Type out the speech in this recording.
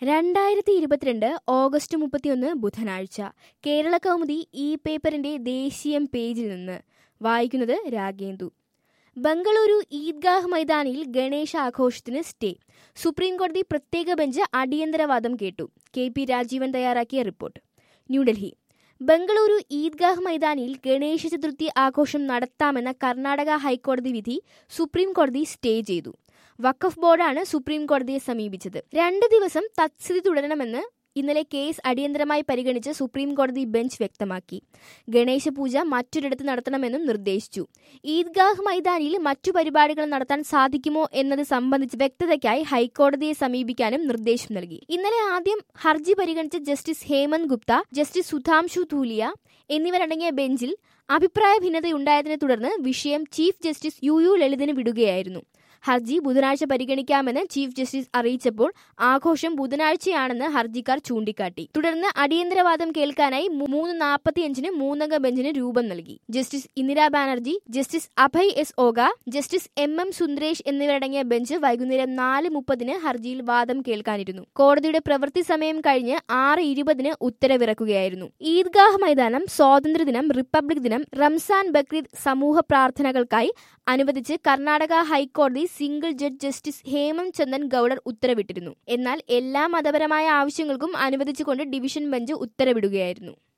രണ്ടായിരത്തി ഇരുപത്തിരണ്ട് ഓഗസ്റ്റ് മുപ്പത്തിയൊന്ന് ബുധനാഴ്ച കേരള കൗമുദി ഈ പേപ്പറിന്റെ ദേശീയം പേജിൽ നിന്ന് വായിക്കുന്നത് രാഗേന്ദു ബംഗളൂരു ഈദ്ഗാഹ് മൈതാനിയിൽ ഗണേശ ആഘോഷത്തിന് സ്റ്റേ സുപ്രീംകോടതി പ്രത്യേക ബെഞ്ച് അടിയന്തരവാദം കേട്ടു കെ പി രാജീവൻ തയ്യാറാക്കിയ റിപ്പോർട്ട് ന്യൂഡൽഹി ബംഗളൂരു ഈദ്ഗാഹ് മൈതാനിയിൽ ഗണേശ ചതുർത്ഥി ആഘോഷം നടത്താമെന്ന കർണാടക ഹൈക്കോടതി വിധി സുപ്രീം കോടതി സ്റ്റേ ചെയ്തു വഖഫ് ബോർഡാണ് സുപ്രീം കോടതിയെ സമീപിച്ചത് രണ്ട് ദിവസം തത്സ്ഥിതി തുടരണമെന്ന് ഇന്നലെ കേസ് അടിയന്തരമായി പരിഗണിച്ച് സുപ്രീം കോടതി ബെഞ്ച് വ്യക്തമാക്കി ഗണേശ പൂജ മറ്റൊരിടത്ത് നടത്തണമെന്നും നിർദ്ദേശിച്ചു ഈദ്ഗാഹ് മൈതാനിയിൽ മറ്റു പരിപാടികൾ നടത്താൻ സാധിക്കുമോ എന്നത് സംബന്ധിച്ച് വ്യക്തതയ്ക്കായി ഹൈക്കോടതിയെ സമീപിക്കാനും നിർദ്ദേശം നൽകി ഇന്നലെ ആദ്യം ഹർജി പരിഗണിച്ച ജസ്റ്റിസ് ഹേമന്ത് ഗുപ്ത ജസ്റ്റിസ് സുധാംശു ധൂലിയ എന്നിവരടങ്ങിയ ബെഞ്ചിൽ അഭിപ്രായ ഭിന്നതയുണ്ടായതിനെ തുടർന്ന് വിഷയം ചീഫ് ജസ്റ്റിസ് യു യു ലളിതിന് വിടുകയായിരുന്നു ഹർജി ബുധനാഴ്ച പരിഗണിക്കാമെന്ന് ചീഫ് ജസ്റ്റിസ് അറിയിച്ചപ്പോൾ ആഘോഷം ബുധനാഴ്ചയാണെന്ന് ഹർജിക്കാർ ചൂണ്ടിക്കാട്ടി തുടർന്ന് അടിയന്തരവാദം കേൾക്കാനായി മൂന്ന് നാൽപ്പത്തിയഞ്ചിന് മൂന്നംഗ ബെഞ്ചിന് രൂപം നൽകി justice Indira Banerjee justice Abhay S Oka justice M M Sundaresh എന്നിവരടങ്ങിയ ബെഞ്ച് വൈകുന്നേരം നാല് മുപ്പതിന് ഹർജിയിൽ വാദം കേൾക്കാനിരുന്നു കോടതിയുടെ പ്രവൃത്തി സമയം കഴിഞ്ഞ് ആറ് ഇരുപതിന് ഉത്തരവിറക്കുകയായിരുന്നു ഈദ്ഗാഹ് മൈതാനം സ്വാതന്ത്ര്യദിനം റിപ്പബ്ലിക് ദിനം റംസാൻ ബക്രീദ് സമൂഹ പ്രാർത്ഥനകൾക്കായി അനുവദിച്ച് കർണാടക ഹൈക്കോടതി single judge justice Hemant Chandan Gouder ഉത്തരവിട്ടിരുന്നു എന്നാൽ എല്ലാ മതപരമായ ആവശ്യങ്ങൾക്കും അനുവദിച്ചുകൊണ്ട് ഡിവിഷൻ ബെഞ്ച് ഉത്തരവിടുകയായിരുന്നു